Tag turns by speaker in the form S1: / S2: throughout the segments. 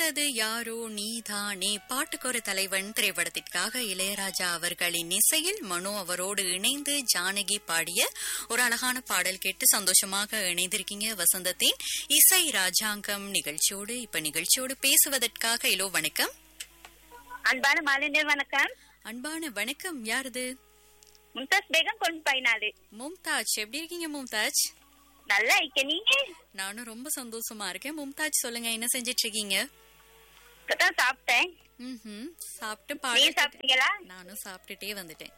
S1: வந்தது யாரோ நீதானே பாட்டுக்கொரு தலைவன் திரைப்படத்திற்காக இளையராஜா அவர்களின் இசையில் மனோ அவரோடு இணைந்து ஜானகி பாடிய ஒரு அழகான பாடல் கேட்டு சந்தோஷமாக இணைந்திருக்கீங்க வசந்தத்தின் இசை ராஜாங்கம் நிகழ்ச்சியோடு இப்ப நிகழ்ச்சியோடு பேசுவதற்காக இலோ வணக்கம்
S2: அன்பான மாலினியர் வணக்கம்
S1: அன்பான வணக்கம் யாருது
S2: மும்தாஸ் பேகம் கொண்டு பயனாளி
S1: மும்தாஜ் எப்படி இருக்கீங்க மும்தாஜ்
S2: நல்லா இருக்க நீங்க
S1: நானும் ரொம்ப சந்தோஷமா இருக்கேன் மும்தாஜ் சொல்லுங்க என்ன செஞ்சிட்டு இருக்கீங்க
S2: இப்பதான் சாப்பிட்டேன்
S1: ம்ஹும். சாப்பிட்டு
S2: நீங்க
S1: பாடல் கேட்டு-
S2: சாப்பிட்டீங்களா
S1: நானும் சாப்பிட்டுட்டே வந்துட்டேன்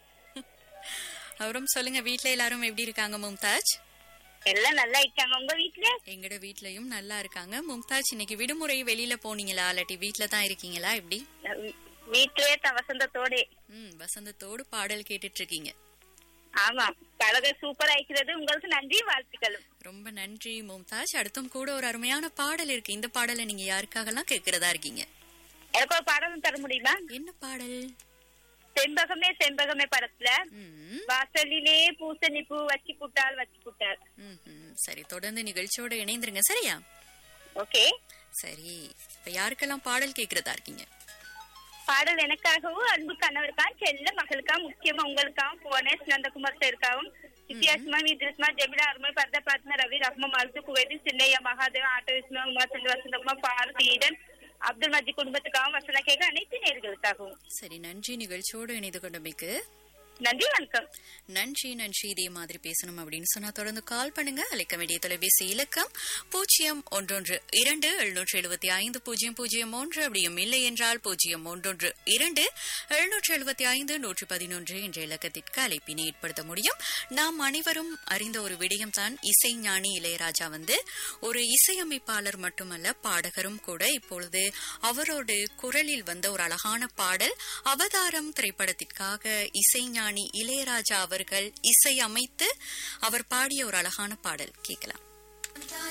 S1: அப்புறம் சொல்லுங்க வீட்ல எல்லாரும் எப்படி இருக்காங்க மும்தாஜ்
S2: எல்லாம் நல்லா இருக்காங்க உங்க வீட்ல
S1: எங்கட வீட்லயும் நல்லா இருக்காங்க மும்தாஜ் இன்னைக்கு விடுமுறை வெளியில போனீங்களா இல்லாட்டி வீட்ல தான் இருக்கீங்களா எப்படி
S2: வீ- வீட்லயே தான் வசந்தத்தோட
S1: ம் வசந்தத்தோடு பாடல் கேட்டுட்டு இருக்கீங்க
S2: ஆமா பழக சூப்பரா இருக்கிறது உங்களுக்கு நன்றி வாழ்த்துக்களும்
S1: ரொம்ப நன்றி மும்தாஜ் அடுத்தும் கூட ஒரு அருமையான பாடல் இருக்கு இந்த பாடலை நீங்க யாருக்காகலாம் கேட்கறதா இருக்கீங்க
S2: எனக்கு ஒரு பாடலும் தர முடியுமா
S1: என்ன பாடல்
S2: செண்பகமே செண்பகமே படத்துல
S1: ம்
S2: வாசலிலே பூசணி பூ வச்சு புட்டால் வச்சு புட்டால்
S1: ம்ஹும். சரி தொடர்ந்து நிகழ்ச்சியோட இணைந்துருங்க சரியா
S2: ஓகே
S1: சரி இப்ப யாருக்கெல்லாம் பாடல் கேக்குறதா இருக்கீங்க
S2: பாடல் எனக்காகவும் அன்பு கணவருக்காகவும் செல்ல மகளுக்கா முக்கியமா உங்களுக்காகவும் புவனேஷ் நந்தகுமார் சாருக்காகவும் வித்தியாசமா வித்ரிஸ்மா ஜெமிலா அருமை பரத பாத்மா ரவி ரஹ்மா மருது குவேதி சின்னையா மகாதேவ் ஆட்டோ விஸ்மா உமா சந்திர வசந்தகுமார் பாரதி ஈடன் அப்துல் மஜி குடும்பத்துக்காகவும் வசன கேட்க அனைத்து நேர்களுக்காகவும்
S1: சரி நன்றி நிகழ்ச்சியோடு இணைந்து கொண்டமைக்கு
S2: நன்றி வணக்கம்
S1: நன்றி நன்றி இதே மாதிரி பேசணும் அப்படின்னு சொன்னா தொடர்ந்து கால் பண்ணுங்க அழைக்க வேண்டிய தொலைபேசி இலக்கம் பூஜ்ஜியம் ஒன்றொன்று இரண்டு எழுநூற்று எழுபத்தி ஐந்து பூஜ்ஜியம் பூஜ்ஜியம் ஒன்று அப்படியும் இல்லை என்றால் பூஜ்ஜியம் ஒன்றொன்று இரண்டு எழுநூற்று எழுபத்தி ஐந்து நூற்று பதினொன்று என்ற இலக்கத்திற்கு அழைப்பினை ஏற்படுத்த முடியும் நாம் அனைவரும் அறிந்த ஒரு விடயம் தான் இசை ஞானி இளையராஜா வந்து ஒரு இசையமைப்பாளர் மட்டுமல்ல பாடகரும் கூட இப்பொழுது அவரோடு குரலில் வந்த ஒரு அழகான பாடல் அவதாரம் திரைப்படத்திற்காக இசைஞானி இளையராஜா அவர்கள் இசையமைத்து அவர் பாடிய ஒரு அழகான பாடல் கேட்கலாம்